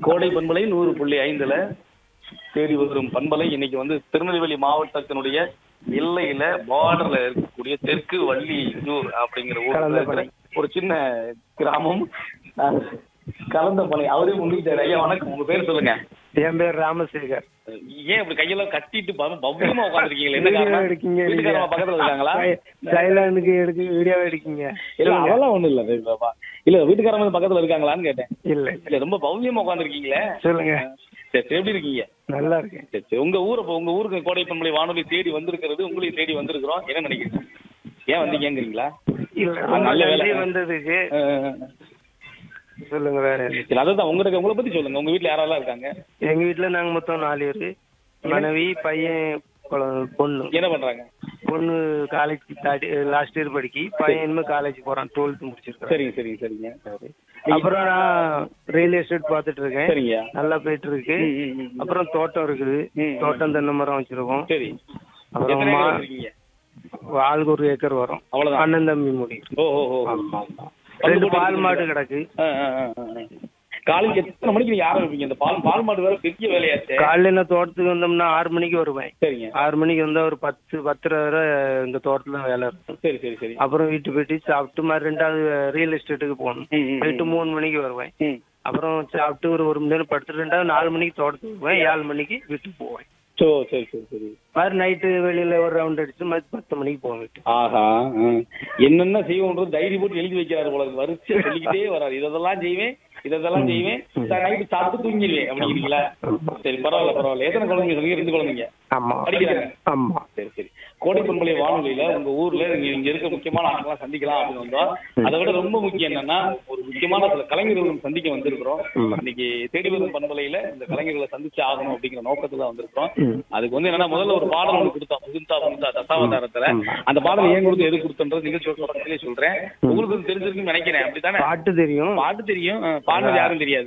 கோடை பண்பலை நூறு புள்ளி ஐந்துல தேடி வரும் பண்பலை இன்னைக்கு வந்து திருநெல்வேலி மாவட்டத்தினுடைய எல்லையில பார்டர்ல இருக்கக்கூடிய தெற்கு வள்ளியூர் அப்படிங்கிற ஊர்ல இருக்கிற ஒரு சின்ன கிராமம் அஹ், கலந்தமலை அவரே முன்னிட்டாரு ஐயா வணக்கம் உங்க பேர் சொல்லுங்க என் பேர் ராமசேகர் ஏன் இப்படி கையெல்லாம் கட்டிட்டு பவ- பவ்யமா உட்காந்துருக்கீங்களா என்ன வீடியோ காரணம் எடுக்கீங்க வீட்டுக்காரமா பக்கத்துல இருக்காங்களா சைலண்டுக்கு எடுக்க வீடியோ எடுக்கீங்க இல்ல அதெல்லாம் ஒண்ணும் இல்ல பாப்பா. இல்ல வீட்டுக்காரங்க வந்து பக்கத்துல இருக்காங்களான்னு கேட்டேன் இல்ல இல்ல ரொம்ப பவ்யமா உட்காந்துருக்கீங்களே சொல்லுங்க சரி சரி, எப்படி இருக்கீங்க நல்லா இருக்கேன் சரி சரி உங்க ஊரை இப்போ உங்க ஊருக்கு கோடை பண்பலை வானொலி தேடி வந்திருக்கிறது உங்களையும் தேடி வந்திருக்கிறோம் என்ன நினைக்கிறீங்க ஏன் வந்தீங்கங்கிறீங்களா இல்ல ஆ, நல்ல நல்ல வேலை. வேலை வந்ததுக்கு அஹ், சொல்லுங்க வேற என்ன? சரி அதுதான் உங்களுக்கு உங்களை பத்தி சொல்லுங்க உங்க வீட்ல யாரெல்லாம் இருக்காங்க எங்க வீட்டுல நாங்க மொத்தம் நாலு பேரு மனைவி பையன் குழ- பொண்ணு என்ன பண்றாங்க பொண்ணு காலேஜ் தாடி லாஸ்ட் இயர் படிக்கி பையன் இனிமே காலேஜ் போறான் டுவெல்த் முடிச்சிருக்கான் சரிங்க சரிங்க சரிங்க அப்புறம் நான் ரியல் எஸ்டேட் பார்த்துட்டு இருக்கேன் சரிங்க நல்லா போயிட்டு இருக்கு ம், ம், ம். அப்புறம் தோட்டம் இருக்குது ம். தோட்டம் தென்னை மரம் வச்சிருக்கோம் சரி அப்புறம் எத்தனை மா- ஏக்கர் வச்சிருக்கீங்க ஆளுக்கு ஒரு ஏக்கர் வரும் அவ்வளவுதான் அண்ணன் தம்பி முடியும் ஓ ஓ ஓ ரெண்டு பால் மாடு கிடக்கு ஆ, ஆ, ஆ, ஆ. காலைக்கு எத்தனை மணிக்கு நீங்க ஆரம்பிப்பீங்க இந்த பால் பால் மாடு வேற பெரிய வேலையாச்சே காலையில நான் தோட்டத்துக்கு வந்தோம்னா ஆறு மணிக்கு வருவேன் சரிங்க ஆறு மணிக்கு வந்தா ஒரு பத்து பத்தரை வரை இந்த தோட்டத்துல வேலை இருக்கும் சரி சரி சரி அப்புறம் வீட்டு போயிட்டு சாப்பிட்டு மாதிரி ரெண்டாவது ரியல் எஸ்டேட்டுக்கு போகணும் ம், ம், போயிட்டு மூணு மணிக்கு வருவேன் ம் அப்புறம் சாப்பிட்டு ஒரு ஒரு மணி நேரம் படுத்துட்டு ரெண்டாவது நாலு மணிக்கு தோட்டத்துக்கு போவேன் ஏழு மணிக்கு வீட்டுக்கு போவேன் சோ சரி சரி சரி மாதிரி நைட்டு வெளியில ஒரு ரவுண்ட் அடிச்சு மதியம் பத்து மணிக்கு போவேன் வீட்டுக்கு ஆஹா ஆ. என்னென்ன செய்வோன்றது டைரி போட்டு எழுதி வைக்கிறாரு போல இருக்கு. வரிசையா சொல்லிக்கிட்டே வராரு இதெல்லாம் செய்வேன் இதெல்லாம் செய்வேன் நைட்டு சாப்பிட்டு தூங்கிடுவேன் அப்படிங்கிறீங்களா சரி பரவாயில்ல பரவாயில்ல எத்தனை குழந்தைங்க சொன்னீங்க ரெண்டு குழந்தைங்க ஆமா படிக்கிறாங்க ஆமா சரி சரி கோடைப்பண்பலை வானொலியில உங்க ஊர்ல நீங்க இங்க இருக்க முக்கியமான ஆட்கள்லாம் சந்திக்கலாம் அப்படின்னு வந்தோம் அதை விட ரொம்ப முக்கியம் என்னன்னா ஒரு முக்கியமான சில கலைஞர்களும் சந்திக்க வந்திருக்கிறோம் இன்னைக்கு தேடி வரும் பண்பலையில இந்த கலைஞர்களை சந்திச்சு ஆகணும் அப்படிங்கிற நோக்கத்துல வந்திருக்கிறோம் அதுக்கு வந்து என்னன்னா முதல்ல ஒரு பாடல் ஒன்று கொடுத்தோம் முகுந்தா முகுந்தா தசாவதாரத்துல அந்த பாடல் ஏன் கொடுத்து எது கொடுத்தன்றது நிகழ்ச்சியோட தொடக்கத்திலே சொல்றேன் உங்களுக்கு இது தெரிஞ்சிருக்குன்னு நினைக்கிறேன் அப்படித்தானே பாட்டு தெரியும் பாட்டு தெரியும் அஹ், பாடுனது யாரும் தெரியாது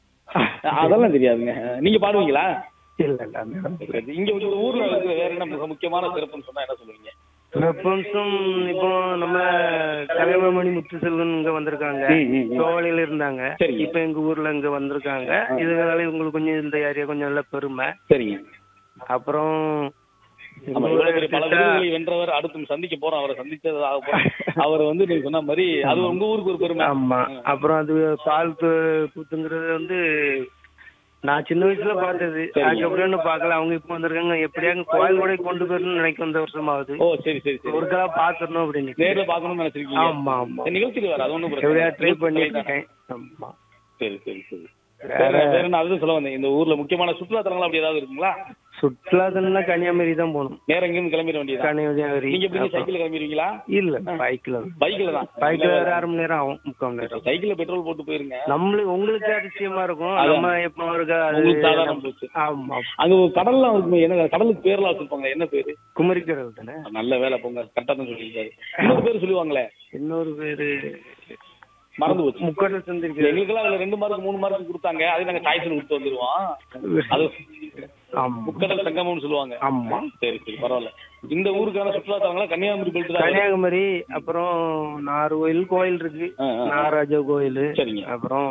அதெல்லாம் தெரியாதுங்க நீங்க பாடுவீங்களா இல்ல இல்ல அந்த இடம் சரி, இங்க ஒரு ஊர்ல இருக்கிற வேற என்ன மிக முக்கியமான சிறப்புன்னு சொன்னா என்ன சொல்லுவீங்க வெப்பம்ஸும் இப்போ நம்ம கலைமணி முத்துசெல்வன் இங்க வந்திருக்காங்க ம், ம், ம். சோழில இருந்தாங்க சரிங்க. இப்ப எங்க ஊர்ல இங்க வந்திருக்காங்க இதனால உங்களுக்கு கொஞ்சம் இந்த ஏரியா கொஞ்சம் நல்ல பெருமை சரிங்க அப்புறம் ஆமா, இவ்வளவு பெரிய பல விருதுகளை வென்றவர் அடுத்து சந்திக்க போறோம் அவரை சந்திச்சது ஆக போறோம் அவர் வந்து நீங்க சொன்ன மாதிரி அது உங்க ஊருக்கு ஒரு பெருமை ஆமா அப்புறம் அது பால் கு- கூத்துங்கிறது வந்து நான் சின்ன வயசுல பார்த்தது அதுக்கப்புறம் பார்க்கல அவங்க இப்ப வந்திருக்காங்க எப்படியாங்க கோயில் கூட கொண்டு போயிடணும்னு நினைக்க இந்த வருஷம் ஆகுது ஓ சரி சரி சரி ஒரு தடவை பாத்துடணும் அப்படின்னு நேர்ல பாக்கணும்னு நினைச்சிருக்கீங்க ஆமா ஆமா இந்த நிகழ்ச்சிக்கு வர அது ஒண்ணும் எப்படியா பிரச்சனை ட்ரை இல்லை. பண்ணிட்டு இருக்கேன் ஆமா சரி சரி சரி வேற வேற என்ன அதுதான் சொல்ல வந்தேன் இந்த ஊர்ல முக்கியமான சுற்றுலா தலங்கள் அப்படி ஏதாவது இருக்குங்களா சுற்றுலா தலம்னா கன்னியாகுமரி தான் போகணும் நேரம் எங்கேயும் கிளம்பிட வேண்டியதா கன்னியாகுமரி நீங்க எப்படி சைக்கிள் கிளம்பிடுவீங்களா இல்ல பைக்ல பைக்ல தான் பைக்ல வேற அரை மணி நேரம் ஆகும் முக்கால் மணி நேரம் சைக்கிள்ல பெட்ரோல் போட்டு போயிருங்க நம்மளுக்கு உங்களுக்கு அதிசயமா இருக்கும் அதான். நம்ம எப்ப இருக்கா அது உங்களுக்கு சாதாரண போச்சு ஆமா அங்க ஒரு கடல்லாம் இருக்குமே என்ன கடலுக்கு பேர்லாம் வச்சிருப்பாங்க என்ன பேரு குமரிக்கடல் தானே நல்ல வேலை போங்க கரெக்டா தான் சொல்லியிருக்காரு இன்னொரு பேர் சொல்லுவாங்களே இன்னொரு பேரு மறந்து போச்சு முக்கடல் சந்திரிக்கல் எங்களுக்கெல்லாம் அதுல ரெண்டு மார்க் மூணு மார்க் கொடுத்தாங்க அது நாங்க சாய்ஸ் கொடுத்து வந்துருவோம் அது ஆமா முக்கடல் சங்கமம்னு சொல்லுவாங்க ஆமா சரி சரி பரவாயில்ல இந்த ஊருக்கான சுற்றுலா தலங்களா கன்னியாகுமரி பெல்ட் தான் கன்னியாகுமரி அப்புறம் நாகர்கோயில் கோயில் இருக்கு ஆ, ஆ. நாகராஜா கோயில் சரிங்க அப்புறம்